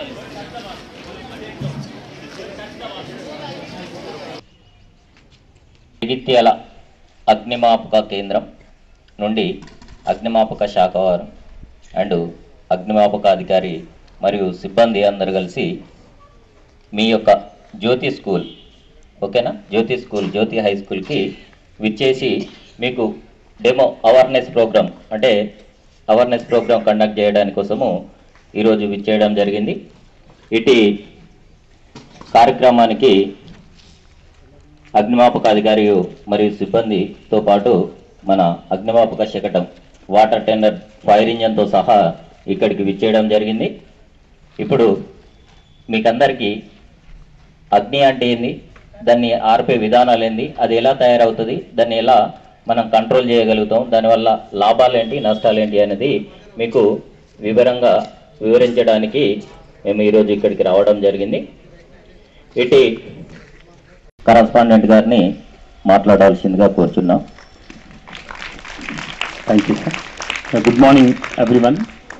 జగిత్యాల అగ్నిమాపక కేంద్రం నుండి అగ్నిమాపక శాఖ వారు అండ్ అగ్నిమాపక అధికారి మరియు సిబ్బంది అందరు కలిసి మీ యొక్క జ్యోతి స్కూల్ ఓకేనా జ్యోతి స్కూల్ జ్యోతి హై స్కూల్కి విచ్చేసి మీకు డెమో అవేర్నెస్ ప్రోగ్రామ్ అంటే అవేర్నెస్ ప్రోగ్రామ్ కండక్ట్ చేయడానికి కోసము ఈరోజు విచ్చేయడం జరిగింది ఇటు కార్యక్రమానికి అగ్నిమాపక అధికారి మరియు సిబ్బందితో పాటు మన అగ్నిమాపక శకటం వాటర్ టెండర్ ఫైర్ ఇంజన్తో సహా ఇక్కడికి విచ్చేయడం జరిగింది ఇప్పుడు మీకందరికీ అగ్ని అంటే ఏంది దాన్ని ఆర్పే విధానాలు ఏంది అది ఎలా తయారవుతుంది దాన్ని ఎలా మనం కంట్రోల్ చేయగలుగుతాం దానివల్ల లాభాలు ఏంటి నష్టాలు ఏంటి అనేది మీకు వివరంగా వివరించడానికి మేము ఈరోజు ఇక్కడికి రావడం జరిగింది ఇటు కరస్పాండెంట్ గారిని మాట్లాడాల్సిందిగా కోరుచున్నాం Thank you, sir. Uh, Good morning, everyone.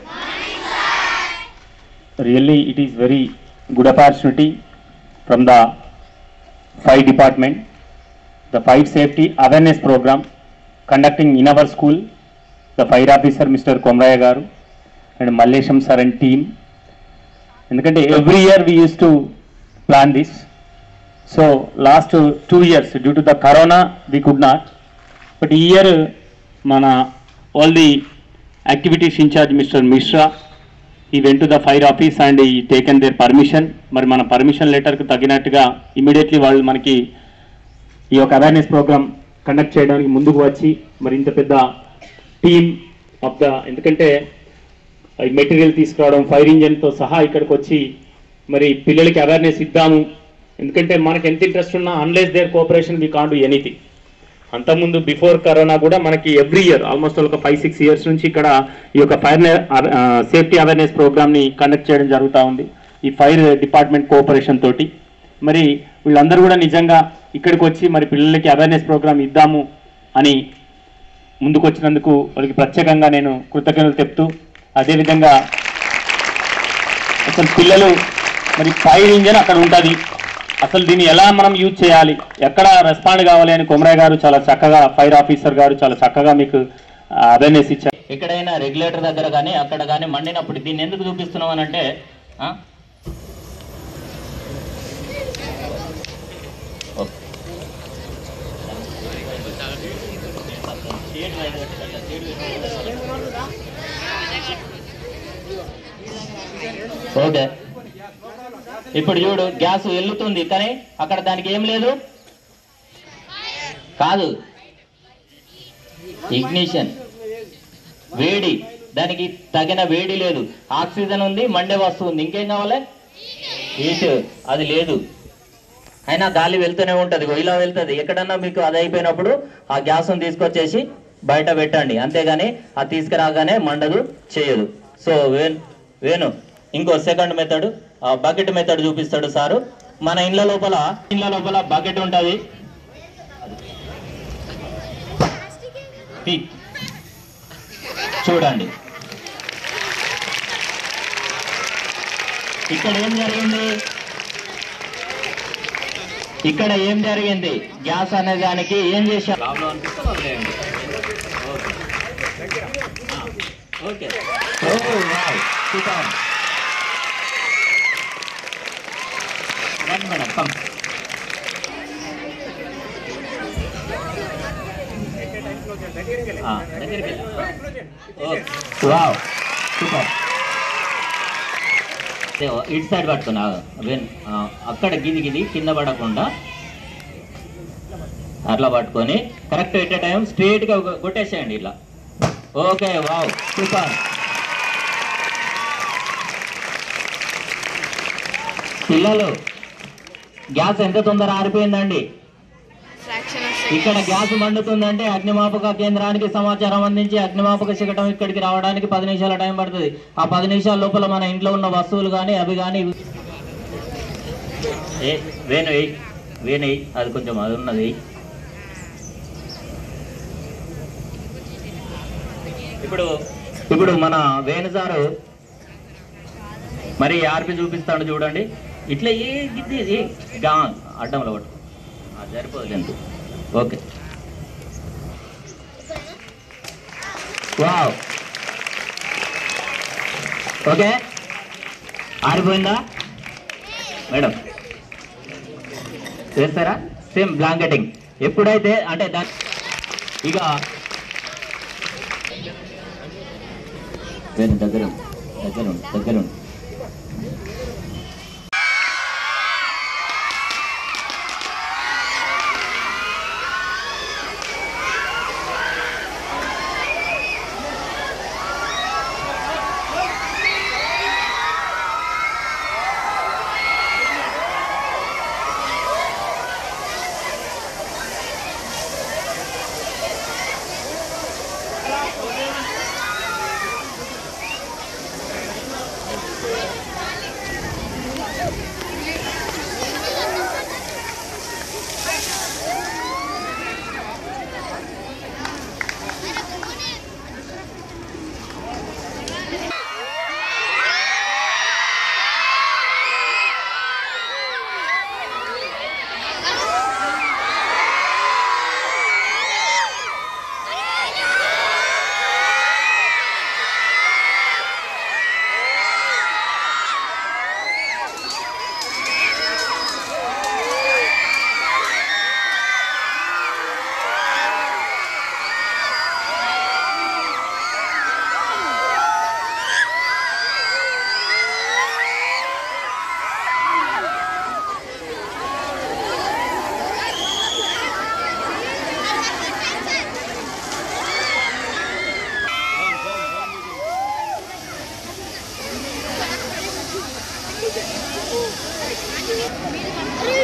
Really, it is very good opportunity from the fire department, the fire safety awareness program conducting in our school, the fire officer, Mr. Komraya Garu, and Mallesham sir and team. ఎందుకంటే every year we use to plan this so last two years due to the corona we could not but ఈ year మన all the activities incharge Mister Mishra he went to the fire office and he taken their permission మరి మన permission లెటర్కి తగినట్టుగా immediately వాళ్ళు మనకి ఈ యొక్క awareness program conduct చేయడానికి ముందుకు వచ్చి మరి ఇంత పెద్ద టీమ్ ఆఫ్ ద ఎందుకంటే ఈ మెటీరియల్ తీసుకురావడం ఫైర్ ఇంజన్తో సహా ఇక్కడికి వచ్చి మరి పిల్లలకి అవేర్నెస్ ఇద్దాము ఎందుకంటే మనకి ఎంత ఇంట్రెస్ట్ ఉన్నా unless their cooperation we can't do anything అంతకుముందు బిఫోర్ కరోనా కూడా మనకి ఎవ్రీ ఇయర్ ఆల్మోస్ట్ ఒక ఫైవ్ సిక్స్ ఇయర్స్ నుంచి ఇక్కడ ఈ యొక్క ఫైర్ సేఫ్టీ అవేర్నెస్ ప్రోగ్రామ్ ని కండక్ట్ చేయడం జరుగుతూ ఉంది ఈ ఫైర్ డిపార్ట్మెంట్ కోఆపరేషన్ తోటి మరి వీళ్ళందరూ కూడా నిజంగా ఇక్కడికి వచ్చి మరి పిల్లలకి అవేర్నెస్ ప్రోగ్రామ్ ఇద్దాము అని ముందుకు వచ్చినందుకు వాళ్ళకి ప్రత్యేకంగా నేను కృతజ్ఞతలు చెప్తూ అదేవిధంగా అసలు పిల్లలు మరి ఫైర్ ఇంజన్ అక్కడ ఉంటుంది అసలు దీన్ని ఎలా మనం యూజ్ చేయాలి ఎక్కడ రెస్పాండ్ కావాలి అని కొమరయ్య గారు చాలా చక్కగా ఫైర్ ఆఫీసర్ గారు చాలా చక్కగా మీకు అవేర్నెస్ ఇచ్చారు ఎక్కడైనా రెగ్యులేటర్ దగ్గర కానీ అక్కడ కానీ మండినప్పుడు దీన్ని ఎందుకు చూపిస్తున్నాం అని అంటే ఆ? ఓకే. ఓకే ఇప్పుడు చూడు గ్యాస్ వెళ్తుంది కానీ అక్కడ దానికి ఏం లేదు కాదు ఇగ్నిషన్ వేడి దానికి తగిన వేడి లేదు ఆక్సిజన్ ఉంది మండే వస్తువు ఉంది ఇంకేం కావాలి హీట్ అది లేదు అయినా గాలి వెళ్తూనే ఉంటది ఇగో ఇలా వెళ్తుంది ఎక్కడన్నా మీకు అది అయిపోయినప్పుడు ఆ గ్యాస్ను తీసుకొచ్చేసి బయట పెట్టండి అంతేగాని అది తీసుకురాగానే మండదు చేయదు సో వేణు వేణు ఇంకో సెకండ్ మెథడ్ ఆ బకెట్ మెథడ్ చూపిస్తాడు సారు మన ఇండ్ల లోపల ఇండ్ల లోపల బకెట్ ఉంటుంది తీ. చూడండి ఇక్కడ ఏం జరిగింది ఇక్కడ ఏం జరిగింది గ్యాస్ అనే దానికి ఏం చేశారు ఓకే ఓ వావ్ సూపర్ రండి మేడం కమ్ ఆ, దగ్గరికి వెళ్ళు. ఓకే వావ్ సూపర్ ఏ, ఇటు సైడ్ పట్టుకున్నా వెన్ అక్కడ గిది గిది కింద పడకుండా అట్లా పట్టుకొని కరెక్ట్ ఎట్ టైం స్ట్రేట్ గా కొ- కొట్టేసేయండి ఇట్లా ఓకే వావ్ సూపర్ పిల్లలు గ్యాస్ ఎంత తొందర ఆరిపోయిందండి fraction of ఇక్కడ గ్యాస్ మండుతుందంటే అగ్నిమాపక కేంద్రానికి సమాచారం అందించి అగ్నిమాపక శకటం ఇక్కడికి రావడానికి పది నిమిషాల టైం పడుతుంది ఆ పది నిమిషాల లోపల మన ఇంట్లో ఉన్న వస్తువులు కానీ అవి కానీ ఏ వేణు వేయి వేణు వేయి అది కొంచెం అది ఉన్నది వేయి. ఇప్పుడు ఇప్పుడు మన వేణు సారు మరి ఆర్పి చూపిస్తాడు చూడండి ఇట్లా ఏ గిద్ది ఏ గా అడ్డంలో పట్టు ఆ, సరిపోదులేదు ఓకే వావ్ ఓకే ఆరిపోయిందా మేడం చేస్తారా సేమ్ బ్లాంకెటింగ్ ఎప్పుడైతే అంటే దాని ఇక వేణు దగ్గర ఉండు, దగ్గర ఉండు, దగ్గర ఉండు. Three